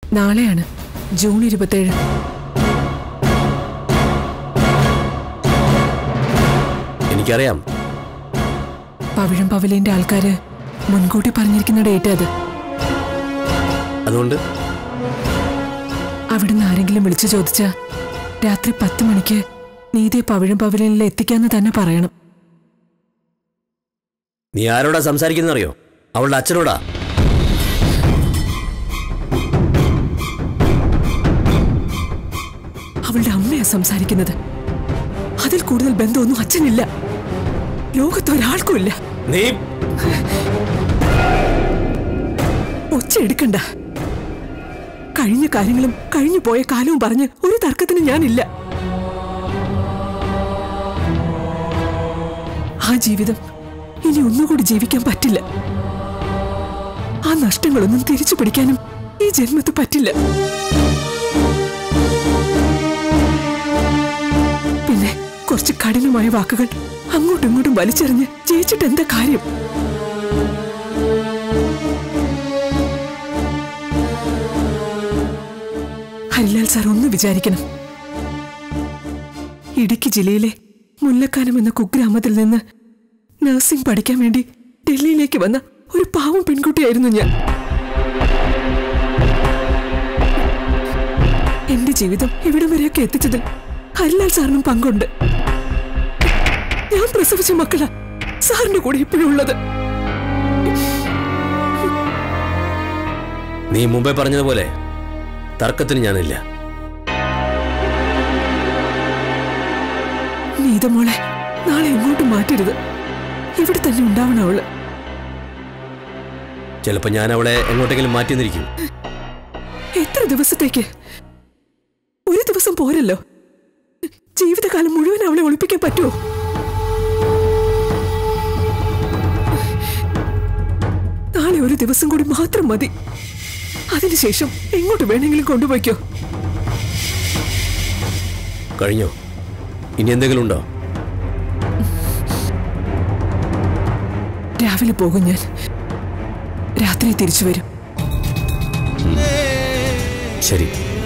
നാളെയാണ് ജൂൺ ഇരുപത്തേഴ് എനിക്കറിയാം പവിഴം പവലിന്റെ ആൾക്കാര് മുൻകൂട്ടി പറഞ്ഞിരിക്കുന്ന ഡേറ്റ് അത് അതുകൊണ്ട് അവിടുന്ന് ആരെങ്കിലും വിളിച്ചു ചോദിച്ച രാത്രി പത്ത് മണിക്ക് നീതിയെ പവിഴം പവലിനിൽ എത്തിക്കാന്ന് തന്നെ പറയണം നീ ആരോടാ സംസാരിക്കുന്നറിയോ അവളുടെ അച്ഛനോടാ അവളുടെ അമ്മയാ സംസാരിക്കുന്നത് അതിൽ കൂടുതൽ ബന്ധമൊന്നും അച്ഛനില്ല ലോകത്ത് ഒരാൾക്കുമില്ല നീ ഒച്ച എടുക്കണ്ട കഴിഞ്ഞ കാര്യങ്ങളും കഴിഞ്ഞു പോയ കാലവും പറഞ്ഞ് ഒരു തർക്കത്തിന് ഞാനില്ല ആ ജീവിതം ഇനി ഒന്നുകൂടി ജീവിക്കാൻ പറ്റില്ല ആ നഷ്ടങ്ങളൊന്നും തിരിച്ചു പിടിക്കാനും ഈ ജന്മത്ത് പറ്റില്ല പിന്നെ കുറച്ച് കഠിനമായ വാക്കുകൾ അങ്ങോട്ടും ഇങ്ങോട്ടും വലിച്ചെറിഞ്ഞ് ജയിച്ചിട്ട് എന്താ കാര്യം ഹരിലാൽ സാർ ഒന്ന് വിചാരിക്കണം ഇടുക്കി ജില്ലയിലെ മുല്ലക്കാനം എന്ന കുഗ്രാമത്തിൽ നിന്ന് നഴ്സിംഗ് പഠിക്കാൻ വേണ്ടി ഡൽഹിയിലേക്ക് വന്ന ഒരു പാവം പെൺകുട്ടിയായിരുന്നു ഞാൻ എന്റെ ജീവിതം ഇവിടം വരെയൊക്കെ എത്തിച്ചതിൽ ഹരിലാൽ സാറിനും പങ്കുണ്ട് ഞാൻ പ്രസവിച്ച മക്കളാ സാറിന്റെ കൂടെ ഇപ്പോഴും ഉള്ളത് നീ മുമ്പേ പറഞ്ഞതുപോലെ തർക്കത്തിന് ഞാനില്ല നീതമോളെ നാളെ എങ്ങോട്ടും മാറ്റരുത് ഇവിടെ തന്നെ ഉണ്ടാവണം അവള് ചിലപ്പോൾ ഞാൻ അവളെ എങ്ങോട്ടെങ്കിലും മാറ്റി നിന്നിരിക്കും എത്ര ദിവസത്തേക്ക് ഒരു ദിവസം പോരല്ലോ ജീവിതകാലം മുഴുവൻ അവളെ ഒളിപ്പിക്കാൻ പറ്റുമോ നാളെ ഒരു ദിവസം കൂടി മാത്രം മതി അതിനുശേഷം എങ്ങോട്ട് വേണമെങ്കിലും കൊണ്ടുപോയിക്കോ കഴിഞ്ഞോ ഇനി എന്തെങ്കിലും ഉണ്ടോ രാവിലെ പോകും ഞാൻ രാത്രി തിരിച്ചു വരും ശരി